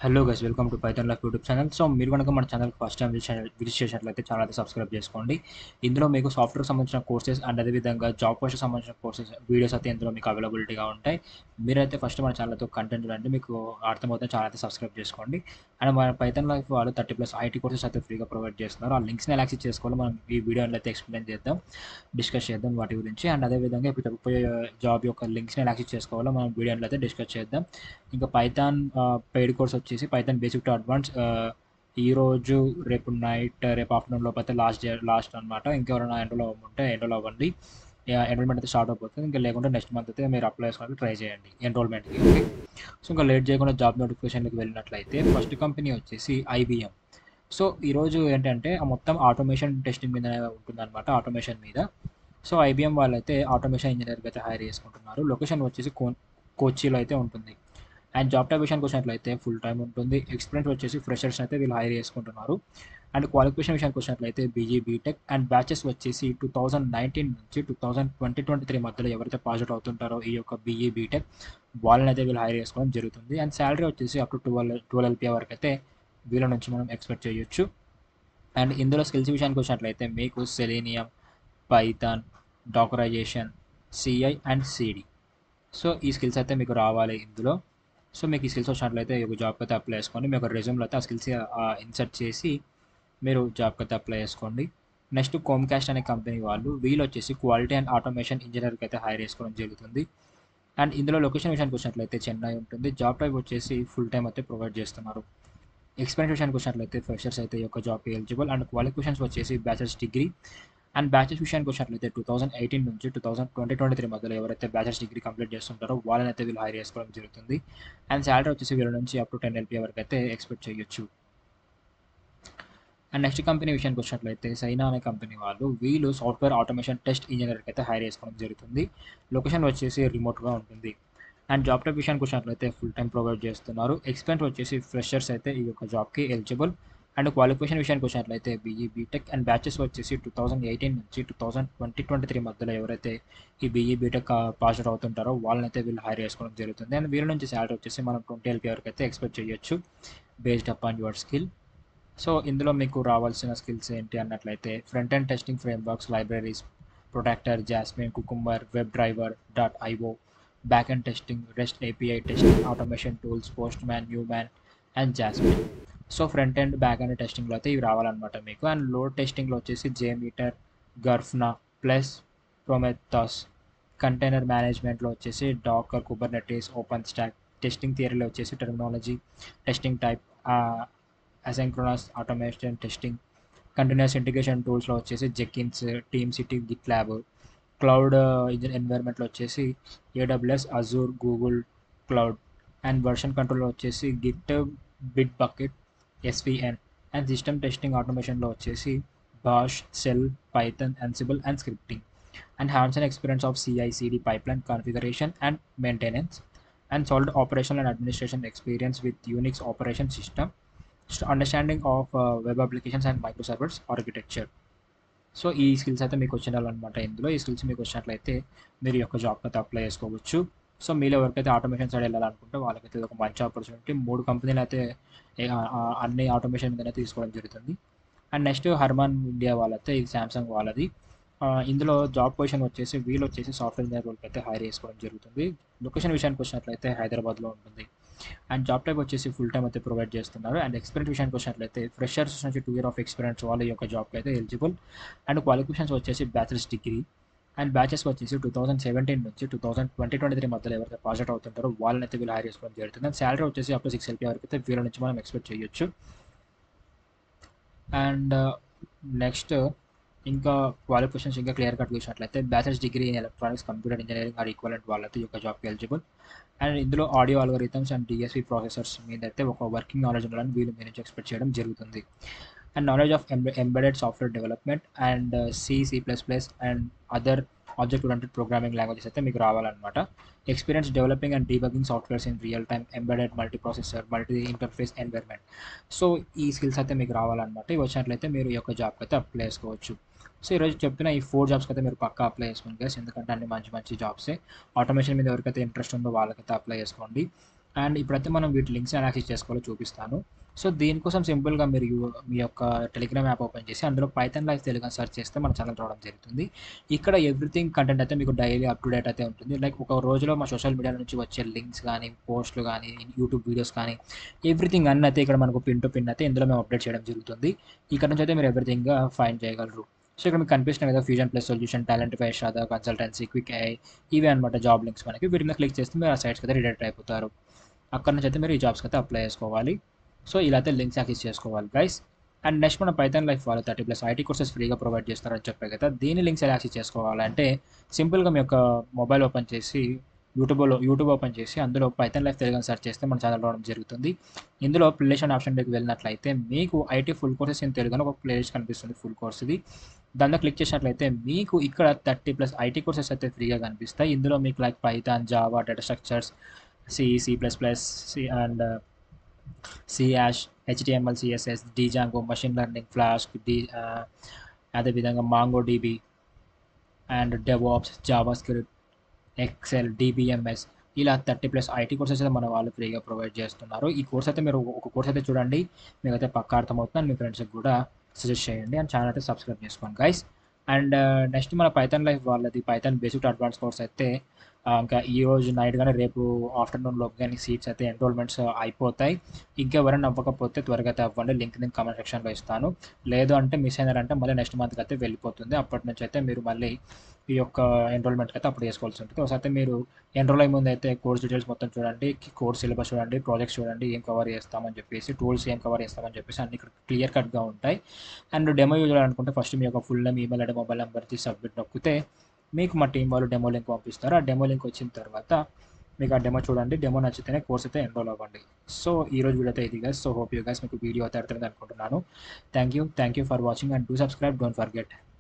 hello guys welcome to Python life YouTube channel so మీరు కనుక మన ఛానల్కి ఫస్ట్ టైం విజిట్ చేసినట్లయితే ఛానల్ అయితే సబ్స్క్రైబ్ చేసుకోండి ఇందులో మీకు సాఫ్ట్వేర్ సంబంధించిన కోర్సెస్ అండ్ అదేవిధంగా జాబ్ పోస్ట్ సంబంధించిన కోర్సెస్ వీడియోస్ అయితే ఇందులో మీకు అవైలబిలిటీగా ఉంటాయి మీరైతే ఫస్ట్ మన ఛానల్తో కంటెంట్ చూడండి మీకు అర్థమవుతుంది ఛానల్ అయితే సబ్స్క్రైబ్ చేసుకోండి అండ్ మన పైథాన్ లైఫ్ వాళ్ళు థర్టీ ప్లస్ ఐటీ కోర్సెస్ అయితే ఫ్రీగా ప్రొవైడ్ చేస్తున్నారు ఆ లింక్స్ని ఎలా యాక్సెస్ చేసుకోవాలో మనం ఈ వీడియోలో అయితే ఎక్స్ప్లెయిన్ చేద్దాం డిస్కస్ చేద్దాం వాటి గురించి అండ్ అదేవిధంగా ఇప్పుడు చెప్పబోయే జాబ్ యొక్క లింక్స్ని ఎలా యాక్సెస్ చేసుకోవాలో మనం వీడియోలో అయితే డిస్కస్ చేద్దాం ఇంకా పైథాన్ పెయిడ్ కోర్స్ వచ్చేసి పైథాన్ బేసిక్ టు అడ్వాన్స్ ఈ రోజు రేపు నైట్ రేపు ఆఫ్టర్నూన్ లోపు అయితే లాస్ట్ లాస్ట్ అనమాట ఇంకెవరైనా ఎన్రోల్ అవ్వమంటే ఎన్రోల్ అవ్వండి ఎన్రోల్మెంట్ అయితే స్టార్ట్ అయిపోతుంది ఇంకా లేకుంటే నెక్స్ట్ మంత్ అయితే మీరు అప్లై చేసుకోవడానికి ట్రై చేయండి ఎన్రోల్మెంట్కి ఓకే సో ఇంకా లేట్ చేయకుండా జాబ్ నోటిఫికేషన్కి వెళ్ళినట్లయితే ఫస్ట్ కంపెనీ వచ్చేసి ఐబిఎం సో ఈరోజు ఏంటంటే ఆ మొత్తం ఆటోమేషన్ టెస్టింగ్ మీద ఉంటుందన్నమాట ఆటోమేషన్ మీద సో ఐబిఎం వాళ్ళైతే ఆటోమేషన్ ఇంజనీర్కి అయితే హైర్ చేసుకుంటున్నారు లొకేషన్ వచ్చేసి కో కోచిలో అయితే ఉంటుంది అండ్ జాబ్ టైప్ విషయానికి వచ్చినట్లయితే ఫుల్ టైం ఉంటుంది ఎక్స్పీరియన్స్ వచ్చేసి ఫ్రెషర్స్ అయితే వీళ్ళు హైర్ చేసుకుంటున్నారు అండ్ క్వాలిఫికేషన్ విషయానికి వచ్చినట్లయితే బీజీ బీటెక్ అండ్ బ్యాచెస్ వచ్చేసి టూ థౌజండ్ నైన్టీన్ నుంచి two thousand twenty twenty three మధ్యలో ఎవరైతే పాస్ అవుట్ అవుతుంటారో ఈ యొక్క బీఈ బీటెక్ వాళ్ళని అయితే వీళ్ళు హైర్ చేసుకోవడం జరుగుతుంది అండ్ శాలరీ వచ్చేసి up to twelve twelve LP వరకు అయితే వీళ్ళ నుంచి మనం ఎక్స్పెక్ట్ చేయొచ్చు అండ్ ఇందులో స్కిల్స్ విషయానికి వచ్చినట్లయితే మీకు Selenium Python dockerization CI and CD so ఈ స్కిల్స్ అయితే మీకు రావాలి ఇందులో సో మీకు ఈ స్కిల్స్ వచ్చినట్లయితే ఒక జాబ్కి అయితే అప్లై చేసుకోండి మీకు రెజ్యూమ్లో అయితే ఆ స్కిల్స్ ఇన్సర్ట్ చేసి మీరు జాబ్కి అయితే అప్లై చేసుకోండి నెక్స్ట్ కోమ్కాస్ట్ అనే కంపెనీ వాళ్ళు వీళ్ళు వచ్చేసి క్వాలిటీ అండ్ ఆటోమేషన్ ఇంజనీర్కి అయితే హైర్ చేసుకోవడం జరుగుతుంది అండ్ ఇందులో లొకేషన్ విషయానికి వచ్చినట్లయితే చెన్నై ఉంటుంది జాబ్ టైప్ వచ్చేసి ఫుల్ టైం అయితే ప్రొవైడ్ చేస్తున్నారు ఎక్స్పీరియన్స్ విషయానికి వచ్చినట్లయితే ఫ్రెషర్స్ అయితే ఈ యొక్క జాబ్కి ఎలిజిబుల్ అండ్ క్వాలిఫికేషన్స్ వచ్చేసి బ్యాచిలర్స్ డిగ్రీ అండ్ బ్యాచెస్ విషయానికి వచ్చినట్లయితే టూ థౌసండ్ ఎయిటీన్ నుంచి two thousand twenty twenty three మధ్యలో ఎవరైతే బ్యాచెస్ డిగ్రీ కంప్లీట్ చేస్తుంటారో వాళ్ళని అయితే వీళ్ళు హైర్ చేసుకోవడం జరుగుతుంది అండ్ శాలరీ వచ్చేసి వీళ్ళ నుంచి అప్ టు టెన్ ఎల్పీ వరకు అయితే ఎక్స్పెక్ట్ చేయొచ్చు అండ్ నెక్స్ట్ కంపెనీ విషయానికి వచ్చినట్లయితే సైనా అనే కంపెనీ వాళ్ళు వీళ్ళు సాఫ్ట్వేర్ ఆటోమేషన్ టెస్ట్ ఇంజనీర్కి అయితే హైర్ చేసుకోవడం జరుగుతుంది లొకేషన్ వచ్చేసి రిమోట్గా ఉంటుంది అండ్ జాబ్ టైప్ విషయానికి వచ్చినట్లయితే ఫుల్ టైం ప్రొవైడ్ చేస్తున్నారు ఎక్స్పీరియన్స్ వచ్చేసి ఫ్రెషర్స్ అయితే ఈ యొక్క జాబ్కి ఎలిజిబుల్ అండ్ క్వాలిఫికేషన్ విషయానికి వచ్చినట్లయితే బీఈ బీటెక్ అండ్ బ్యాచెస్ వచ్చేసి టూ థౌసండ్ ఎయిటీన్ నుంచి two thousand twenty twenty three మధ్యలో ఎవరైతే ఈ బీఈ బీటెక్ పాస్ అవుట్ అవుతుంటారో వాళ్ళని అయితే వీళ్ళు హైర్ చేసుకోవడం జరుగుతుంది అండ్ వీళ్ళ నుంచి శాలరీ వచ్చేసి మనం ట్వంటీ ఎల్పీ వరకు అయితే ఎక్స్పెక్ట్ చేయొచ్చు based up on your skill so ఇందులో మీకు రావాల్సిన స్కిల్స్ ఏంటి అన్నట్లయితే front and testing frameworks libraries Protractor Jasmine Cucumber web driver dot IO back and testing rest API testing automation tools Postman Newman and Jasmine so front and back and టెస్టింగ్లో అయితే ఇవి రావాలన్నమాట మీకు and load టెస్టింగ్లో వచ్చేసి JMeter Grafana plus Prometheus container మేనేజ్మెంట్లో వచ్చేసి Docker Kubernetes open stack testing థియరీలో వచ్చేసి terminology testing type asynchronous automation testing continuous integration టూల్స్లో వచ్చేసి Jenkins TeamCity GitLab cloud engine ఎన్వైర్న్మెంట్లో వచ్చేసి AWS Azure Google cloud and version కంట్రోల్లో వచ్చేసి git Bitbucket SVN and system testing ఆటోమేషన్లో వచ్చేసి bash shell Python Ansible and scripting and hands and experience of CI CD pipeline configuration and maintenance and salt operation and administration experience with Unix operation system understanding of web applications and micro servers architecture so ఈ skills అయితే మీకు వచ్చినాలన్నమాట ఇందులో ఈ skills మీకు వచ్చినట్లయితే మీరు యొక్క జాబ్కి అయితే అప్లై చేసుకోవచ్చు సో మీలో ఎవరికైతే ఆటోమేషన్ సైడ్ వెళ్ళాలనుకుంటే వాళ్ళకైతే ఒక మంచి ఆపర్చునిటీ మూడు కంపెనీలు అయితే అన్ని ఆటోమేషన్ మీద తీసుకోవడం జరుగుతుంది అండ్ నెక్స్ట్ హర్మాన్ ఇండియా వాళ్ళైతే ఇది శాంసంగ్ వాళ్ళది ఇందులో జాబ్ పొజిషన్ వచ్చేసి వీళ్ళు వచ్చేసి సాఫ్ట్వేర్ ఇంజనీర్ వాళ్ళకి అయితే హైర్ చేసుకోవడం జరుగుతుంది లొకేషన్ విషయానికి వచ్చినట్లయితే హైదరాబాద్లో ఉంటుంది అండ్ జాబ్ టైప్ వచ్చేసి ఫుల్ టైం అయితే ప్రొవైడ్ చేస్తున్నారు అండ్ ఎక్స్పీరియన్స్ విషయానికి వచ్చినట్లయితే ఫ్రెషర్స్ నుంచి టూ ఇయర్ ఆఫ్ ఎక్స్పీరియన్స్ వాళ్ళ యొక్క జాబ్కి అయితే ఎలిజిబుల్ అండ్ క్వాలిఫికేషన్స్ వచ్చేసి బ్యాచిలర్స్ డిగ్రీ అండ్ బ్యాచెస్ వచ్చేసి టూ థౌసండ్ సెవెంటీన్ నుంచి two thousand twenty twenty three మధ్యలో ఎవరైతే పాస్ అవుట్ అవుతుంటారో వాళ్ళని అయితే వీళ్ళు హైర్ చేసుకోవడం జరుగుతుంది అండ్ శాలరీ వచ్చేసి అప్ టు సిక్స్ ఎల్పీ వరకు అయితే వీళ్ళ నుంచి మనం ఎక్స్పెక్ట్ చేయొచ్చు అండ్ నెక్స్ట్ ఇంకా క్వాలిఫికేషన్స్ ఇంకా క్లియర్ కట్ చూసినట్లయితే bachelors degree in electronics computer engineering or equivalent వాళ్ళైతే ఈ యొక్క జాబ్కి ఎలిజిబుల్ అండ్ ఇందులో audio algorithms and DSP processors మీద అయితే ఒక వర్కింగ్ నాలెడ్జ్ ఉండాలని వీళ్ళు మీ నుంచి ఎక్స్పెక్ట్ చేయడం జరుగుతుంది and knowledge of embedded software development and C C plus plus and other object oriented programming languages అయితే మీకు రావాలన్నమాట experience developing and debugging softwares in real time embedded multi processor multi interface environment so ఈ skills అయితే మీకు రావాలన్నమాట ఇవి వచ్చినట్లయితే మీరు ఈ యొక్క జాబ్కి అయితే అప్లై చేసుకోవచ్చు సో ఈరోజు చెప్తున్న ఈ ఫోర్ జాబ్స్కి అయితే మీరు పక్కా అప్లై చేసుకోండి గైస్ ఎందుకంటే అన్ని మంచి మంచి జాబ్సే ఆటోమేషన్ మీద ఎవరికైతే ఇంట్రెస్ట్ ఉందో వాళ్ళకైతే అప్లై చేసుకోండి అండ్ ఇప్పుడైతే మనం వీటి లింక్స్ ఎలా యాక్సెస్ చేసుకోవాలో చూపిస్తాను సో దీనికోసం సింపుల్గా మీరు యు- మీ యొక్క టెలిగ్రామ్ యాప్ ఓపెన్ చేసి అందులో పైథాన్ లైఫ్ తెలుగు అని సెర్చ్ చేస్తే మన ఛానల్ రావడం జరుగుతుంది ఇక్కడ ఎవ్రీథింగ్ కంటెంట్ అయితే మీకు డైలీ అప్ టు డేట్ అయితే ఉంటుంది లైక్ ఒక రోజులో మా సోషల్ మీడియా నుంచి వచ్చే లింక్స్ కానీ పోస్టులు కానీ యూట్యూబ్ వీడియోస్ కానీ ఎవ్రీథింగ్ అన్నీ అయితే ఇక్కడ మనకు పిన్ టు పిన్ అయితే ఇందులో మేము అప్డేట్ చేయడం జరుగుతుంది ఇక్కడ నుంచి అయితే మీరు ఎవ్రీథింగ్ ఫైన్ చేయగలరు సో ఇక్కడ మీకు కనిపిస్తున్నాయి కదా ఫ్యూజన్ ప్లస్ సొల్యూషన్ టాలెంట్ ఫై షాదా కన్సల్టెన్సీ క్విక్ ఐ ఇవే అనమాట జాబ్ లింక్స్ మనకి వీటి మీద క్లిక్ చేస్తే మీరు ఆ సైట్స్కి అయితే రిడైరెక్ట్ అయిపోతారు అక్కడ నుంచి అయితే మీరు ఈ జాబ్స్కి అయితే అప్లై చేసుకోవాలి సో ఇలా అయితే లింక్స్ యాక్సెస్ చేసుకోవాలి గైస్ అండ్ నెక్స్ట్ మన పైథాన్ లైఫ్ వాళ్ళు థర్టీ ప్లస్ ఐటీ కోర్సెస్ ఫ్రీగా ప్రొవైడ్ చేస్తారని చెప్పే కదా దీని లింక్స్ ఎలా యాక్సెస్ చేసుకోవాలంటే సింపుల్గా మీ యొక్క మొబైల్ ఓపెన్ చేసి యూట్యూబ్లో యూట్యూబ్ ఓపెన్ చేసి అందులో పైథాన్ లైఫ్ తెలుగు సెర్చ్ చేస్తే మన ఛానల్ రావడం జరుగుతుంది ఇందులో ప్లేషన్ ఆప్షన్లోకి వెళ్ళినట్లయితే మీకు IT full courses in Telugu అని ఒక ప్లేలిస్ట్ కనిపిస్తుంది ఫుల్ కోర్స్ ఇది దాంట్లో క్లిక్ చేసినట్లయితే మీకు ఇక్కడ థర్టీ ప్లస్ ఐటీ కోర్సెస్ అయితే ఫ్రీగా కనిపిస్తాయి ఇందులో మీకు like Python Java data structures C C plus plus C and C యాష్ HTML CSS Django machine learning Flask డి అదేవిధంగా MongoDB and DevOps JavaScript Excel DBMS ఇలా థర్టీ ప్లస్ ఐటీ కోర్సెస్ అయితే మన వాళ్ళు ఫ్రీగా ప్రొవైడ్ చేస్తున్నారు ఈ కోర్స్ అయితే మీరు ఒక కోర్స్ అయితే చూడండి మీకు అయితే పక్కా అర్థమవుతుంది అండ్ మీ ఫ్రెండ్స్కి కూడా సజెస్ట్ చేయండి అండ్ ఛానల్ అయితే సబ్స్క్రైబ్ చేసుకోండి గైస్ అండ్ నెక్స్ట్ మన పైథాన్ లైఫ్ వాళ్ళది పైథాన్ బేసిక్ అడ్వాన్స్ కోర్స్ అయితే ఆ, ఇంకా ఈ రోజు నైట్ కానీ రేపు ఆఫ్టర్నూన్ లోపు కానీ సీట్స్ అయితే ఎన్రోల్మెంట్స్ అయిపోతాయి ఇంకెవరైనా అవ్వకపోతే త్వరగా అయితే అవ్వండి లింక్ నేను కామెంట్ సెక్షన్లో ఇస్తాను లేదు అంటే మిస్ అయినారంటే మళ్ళీ నెక్స్ట్ మంత్కి అయితే వెళ్ళిపోతుంది అప్పటి నుంచి అయితే మీరు మళ్ళీ ఈ యొక్క ఎన్రోల్మెంట్కి అయితే అప్పుడు చేసుకోవాల్సి ఉంటుంది ఒకసారి అయితే మీరు ఎన్రోల్ అయ్యే ముందు అయితే కోర్స్ డీటెయిల్స్ మొత్తం చూడండి కోర్స్ సిలబస్ చూడండి ప్రాజెక్ట్స్ చూడండి ఏం కవర్ చేస్తామని చెప్పేసి టూల్స్ ఏం కవర్ చేస్తామని చెప్పేసి అన్ని ఇక్కడ క్లియర్ కట్గా ఉంటాయి అండ్ డెమో యూజ్ అనుకుంటే ఫస్ట్ మీ యొక్క ఫుల్ నేమ్ ఈమెయిల్ అంటే మొబైల్ నెంబర్ తీసి సబ్మిట్ నొక్కితే మీకు మా టీం వాళ్ళు డెమో లింక్ పంపిస్తారు ఆ డెమో లింక్ వచ్చిన తర్వాత మీకు ఆ డెమో చూడండి డెమో నచ్చితేనే కోర్స్ అయితే ఎన్రోల్ అవ్వండి సో ఈ రోజు వీడియో అయితే ఇది guys so hope you guys మీకు వీడియో అయితే అర్థమైంది అనుకుంటున్నాను thank you thank you for watching and do subscribe don't forget